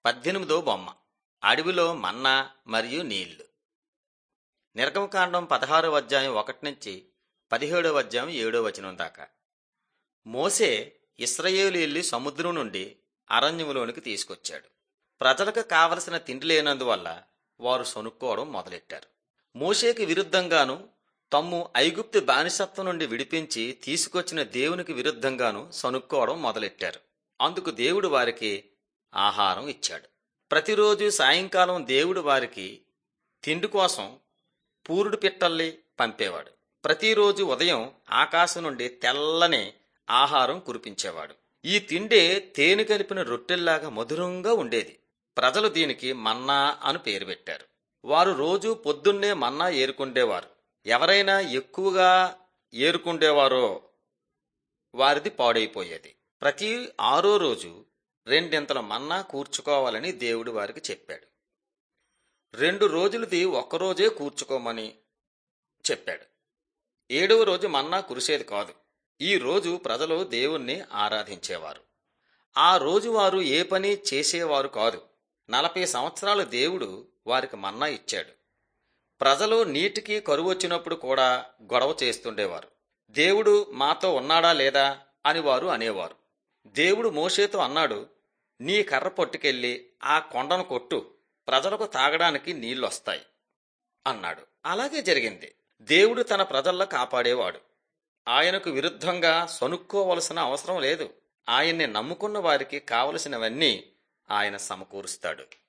పద్దెనిమిదో బొమ్మ అడవిలో మన్నా మరియు నీళ్లు నిర్గమకాండం పదహారో అధ్యాయం ఒకటి నుంచి పదిహేడవ అధ్యాయం ఏడో వచనం దాకా మోసే ఇస్రయేలీల్ని సముద్రం నుండి అరణ్యములోనికి తీసుకొచ్చాడు ప్రజలకు కావలసిన తిండి లేనందువల్ల వారు సొనుక్కోవడం మొదలెట్టారు మోషేకి విరుద్ధంగాను తమ్ము ఐగుప్తు బానిసత్వం నుండి విడిపించి తీసుకొచ్చిన దేవునికి విరుద్ధంగాను సనుక్కోవడం మొదలెట్టారు అందుకు దేవుడు వారికి ఆహారం ఇచ్చాడు ప్రతిరోజు సాయంకాలం దేవుడు వారికి తిండి కోసం పూరుడు పిట్టల్ని పంపేవాడు ప్రతిరోజు ఉదయం ఆకాశం నుండి తెల్లని ఆహారం కురిపించేవాడు ఈ తిండే తేనె కలిపిన రొట్టెల్లాగా మధురంగా ఉండేది ప్రజలు దీనికి మన్నా అని పేరు పెట్టారు వారు రోజు పొద్దున్నే మన్నా ఏరుకుండేవారు ఎవరైనా ఎక్కువగా ఏరుకుండేవారో వారిది పాడైపోయేది ప్రతి ఆరో రోజు రెండింతల మన్నా కూర్చుకోవాలని దేవుడు వారికి చెప్పాడు రెండు రోజులది ఒక్కరోజే కూర్చుకోమని చెప్పాడు ఏడవ రోజు మన్నా కురిసేది కాదు ఈ రోజు ప్రజలు దేవుణ్ణి ఆరాధించేవారు ఆ రోజు వారు ఏ పని చేసేవారు కాదు నలభై సంవత్సరాలు దేవుడు వారికి మన్నా ఇచ్చాడు ప్రజలు నీటికి కరువు వచ్చినప్పుడు కూడా గొడవ చేస్తుండేవారు దేవుడు మాతో ఉన్నాడా లేదా అని వారు అనేవారు దేవుడు మోషేతో అన్నాడు నీ కర్ర పట్టుకెళ్ళి ఆ కొండను కొట్టు ప్రజలకు తాగడానికి నీళ్లొస్తాయి అన్నాడు అలాగే జరిగింది దేవుడు తన ప్రజల్లో కాపాడేవాడు ఆయనకు విరుద్ధంగా సనుక్కోవలసిన అవసరం లేదు ఆయన్ని నమ్ముకున్న వారికి కావలసినవన్నీ ఆయన సమకూరుస్తాడు